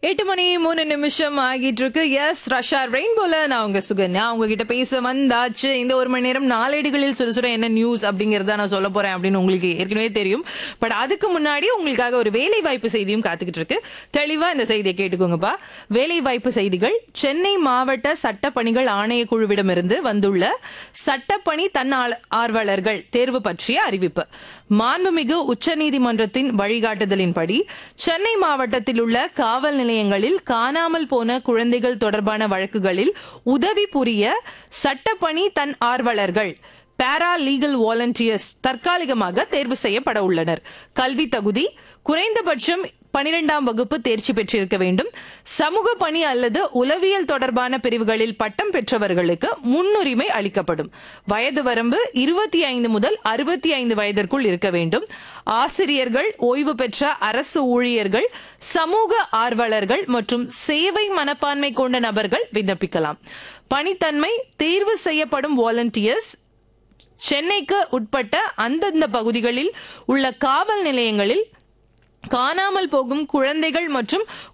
எட்டு மணி மூணு நிமிஷம் ஆகிட்டு இருக்கு எஸ் ரஷா ரெயின்போல நான் உங்க சுகன்யா உங்ககிட்ட பேச வந்தாச்சு இந்த ஒரு மணி நேரம் நாளேடுகளில் சுட சுட என்ன நியூஸ் அப்படிங்கறத நான் சொல்ல போறேன் அப்படின்னு உங்களுக்கு ஏற்கனவே தெரியும் பட் அதுக்கு முன்னாடி உங்களுக்காக ஒரு வேலை வாய்ப்பு செய்தியும் காத்துக்கிட்டு இருக்கு தெளிவா இந்த செய்தியை கேட்டுக்கோங்கப்பா வேலை வாய்ப்பு செய்திகள் சென்னை மாவட்ட சட்டப்பணிகள் ஆணையக்குழுவிடமிருந்து வந்துள்ள சட்டப்பணி தன்னார் ஆர்வலர்கள் தேர்வு பற்றிய அறிவிப்பு மாண்புமிகு உச்சநீதிமன்றத்தின் வழிகாட்டுதலின்படி சென்னை மாவட்டத்தில் உள்ள காவல் நிலையங்களில் காணாமல் போன குழந்தைகள் தொடர்பான வழக்குகளில் உதவி புரிய சட்டப்பணி தன் ஆர்வலர்கள் பாரா லீகல் வாலண்டியர்ஸ் தற்காலிகமாக தேர்வு செய்யப்பட உள்ளனர் கல்வி தகுதி குறைந்தபட்சம் பனிரெண்டாம் வகுப்பு தேர்ச்சி பெற்றிருக்க வேண்டும் சமூக பணி அல்லது உளவியல் தொடர்பான பிரிவுகளில் பட்டம் பெற்றவர்களுக்கு முன்னுரிமை அளிக்கப்படும் வயது வரம்பு இருபத்தி ஐந்து முதல் அறுபத்தி ஐந்து வயதிற்குள் இருக்க வேண்டும் ஆசிரியர்கள் ஓய்வு பெற்ற அரசு ஊழியர்கள் சமூக ஆர்வலர்கள் மற்றும் சேவை மனப்பான்மை கொண்ட நபர்கள் விண்ணப்பிக்கலாம் பணித்தன்மை தேர்வு செய்யப்படும் வாலண்டியர்ஸ் சென்னைக்கு உட்பட்ட அந்தந்த பகுதிகளில் உள்ள காவல் நிலையங்களில் காணாமல் போகும் குழந்தைகள் மற்றும்